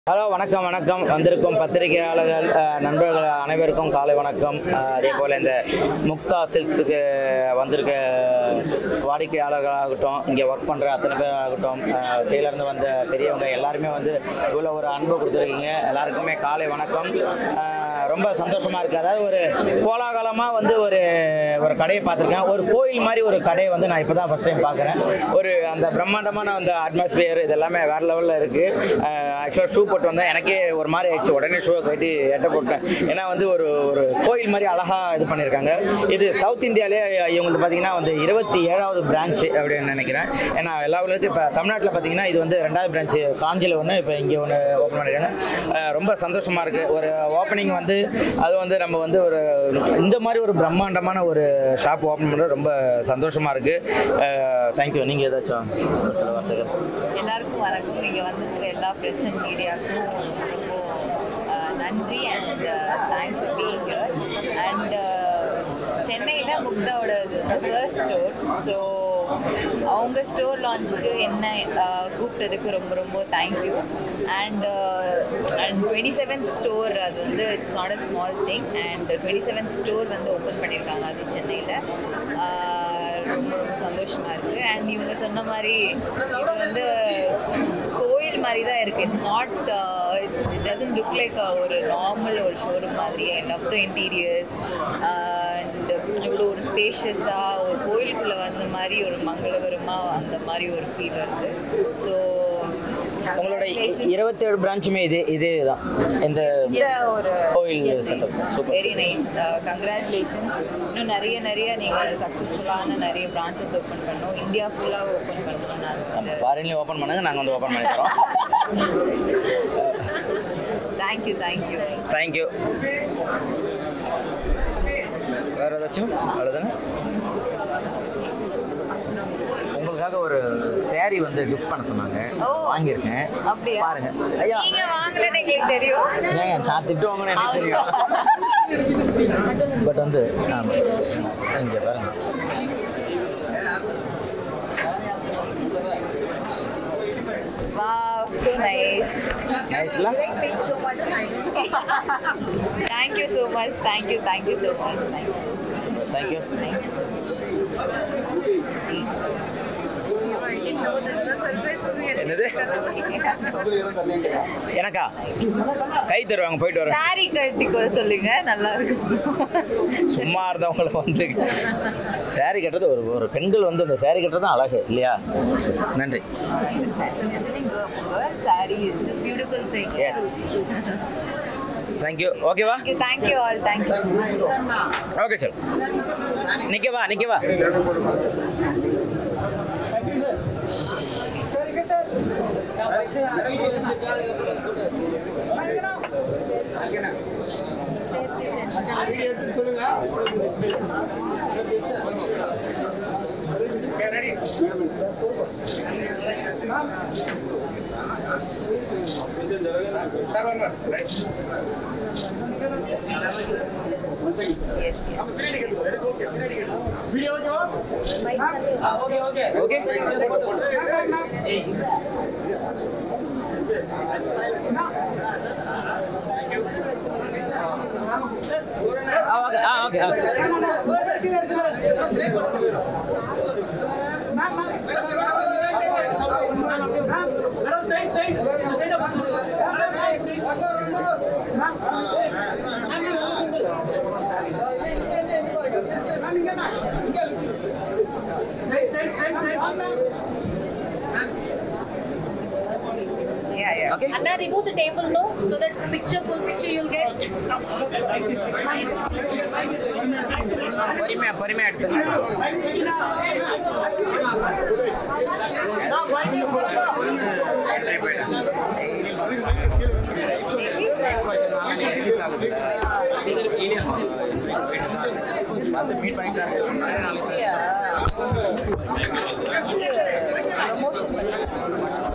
Hello வணக்கம் வணக்கம் வந்திருக்கும் பத்திரிகையாளர்கள் அஹ், நண்பர்கள் அனைவருக்கும் காலை வணக்கம் அஹ், அதே போல் இந்த முக்தா சில்க்ஸுக்கு வந்திருக்க வாடிக்கையாளர்களாகட்டும் இங்கே ஒர்க் பண்ணுற அத்தனை பேராகட்டும் அஹ், கீழேருந்து வந்த பெரியவங்க எல்லாருமே வந்து இவ்வளோ ஒரு அன்பு கொடுத்துருக்கீங்க எல்லாருக்குமே காலை வணக்கம் அஹ், ரொம்ப சந்தோஷமாக இருக்குது அதாவது ஒரு கோலாகலமாக வந்து ஒரு ஒரு கடையை பார்த்துருக்கேன் ஒரு கோயில் மாதிரி ஒரு கடையை வந்து நான் இப்போ தான் ஃபஸ்ட் டைம் பார்க்குறேன் ஒரு அந்த பிரம்மாண்டமான அந்த அட்மாஸ்பியர் இதெல்லாமே வேறு லெவலில் இருக்குது ஆக்சுவலாக ஷூ போட்டு வந்தேன் எனக்கே ஒரு மாதிரி ஆயிடுச்சு உடனே ஷூவை கட்டி எட்ட போட்டேன் ஏன்னா வந்து ஒரு ஒரு கோயில் மாதிரி அழகாக இது பண்ணியிருக்காங்க இது சவுத் இந்தியாவிலே இவங்களுக்கு பார்த்தீங்கன்னா வந்து இருபத்தி ஏழாவது பிரான்ச்சு அப்படின்னு நினைக்கிறேன் ஏன்னா எல்லா ஊர்லேயும் இப்போ தமிழ்நாட்டில் பார்த்தீங்கன்னா இது வந்து ரெண்டாவது பிரான்ச்சு காஞ்சியில் ஒன்று இப்போ இங்கே ஒன்று ஓப்பன் பண்ணியிருக்காங்க அஹ் ரொம்ப சந்தோஷமாக இருக்குது ஒரு ஓப்பனிங் வந்து அது வந்து நம்ம வந்து ஒரு இந்த மாதிரி ஒரு பிரம்மாண்டமான ஒரு ஷாப் ஓப்பன் பண்ணுறது ரொம்ப சந்தோஷமாக இருக்குது தேங்க்யூ நீங்கள் ஏதாச்சும் ஒரு சில வார்த்தைகள் எல்லாருக்கும் வணக்கம் இங்கே வந்திருக்கிற எல்லா ப்ரெஸ் அண்ட் மீடியாவுக்கும் ரொம்ப அஹ், நன்றி and thanks for being here and சென்னையில் முக்தாவோட ஃபர்ஸ்ட் ஸ்டோர் ஸோ அவங்க ஸ்டோர் லான்ச்சுக்கு என்ன அஹ், கூப்பிட்டதுக்கு ரொம்ப ரொம்ப thank you and and twenty seventh store அது வந்து it's not a small thing and twenty seventh store வந்து ஓப்பன் பண்ணியிருக்காங்க அது சென்னையில் ரொம்ப ரொம்ப சந்தோஷமாக இருக்குது அண்ட் இவங்க சொன்ன மாதிரி இது வந்து கோயில் மாதிரி தான் இருக்குது it's not it doesn't look like ஒரு நார்மல் ஒரு ஷோரூம் மாதிரி I love the interiors and இவ்வளோ ஒரு ஸ்பேஷியஸாக ஒரு கோயிலுக்குள்ளே வந்த மாதிரி ஒரு மங்களகரமாக அந்த மாதிரி ஒரு ஃபீல் வருது ஸோ உங்களோட இருபத்தி ஏழு பிரான்ச்சுமே இது இதே தான் இந்த இந்த ஒரு கோயில் setup. Super. Very nice congratulations இன்னும் நிறைய நிறைய நீங்கள் சக்ஸஸ்ஃபுல்லான நிறைய பிரான்ச்சஸ் ஓப்பன் பண்ணணும் இந்தியா ஃபுல்லாக ஓப்பன் பண்ணணும் நாங்கள் வந்து ஃபாரின்லேயும் ஓப்பன் பண்ணுங்க நாங்கள் வந்து ஓப்பன் பண்ணி தரோம் தேங்க்யூ தேங்க்யூ தேங்க்யூ வேறு ஏதாச்சும் அவ்வளோதானே உங்களுக்காக ஒரு saree வந்து கிஃப்ட் பண்ண சொன்னாங்க ஓ. வாங்கியிருக்கேன் அப்படியா பாருங்க ஐயா நீங்க வாங்கலன்னு எங்களுக்கு தெரியும் ஏங்க நான் திட்டு வாங்கணும் எனக்கு தெரியும் பட் வந்து ஆமாம் இங்கே பாருங்க Wow, so nice. நைஸ்ல Thank you so much. Thank you. Thank you so much. Thank you. Thank you Thank you. என்னது எனக்கா கை தருவாங்க போயிட்டு வரேன் சாரி கட்டிக்கோ சொல்லுங்க நல்லா இருக்கும் சும்மா இருந்தவங்களை வந்து saree கட்டுறது ஒரு ஒரு பெண்கள் வந்து இந்த saree கட்டுறது தான் அழகு இல்லையா நன்றி sari is beautiful thing Yes. Thank you ஓகேவா thank you all thank you okay sir நிற்கவா நிற்கவா எஸ் ஓகே ஆ ஓகே ஆ okay okay yeah yeah okay Anna, remove the table, no? So that picture, full picture you'll get. பொறுமையா பொறுமையா எடுத்துங்க பார்த்து meet பண்ணிட்டாங்க ப்ரமோஷன் பண்ணி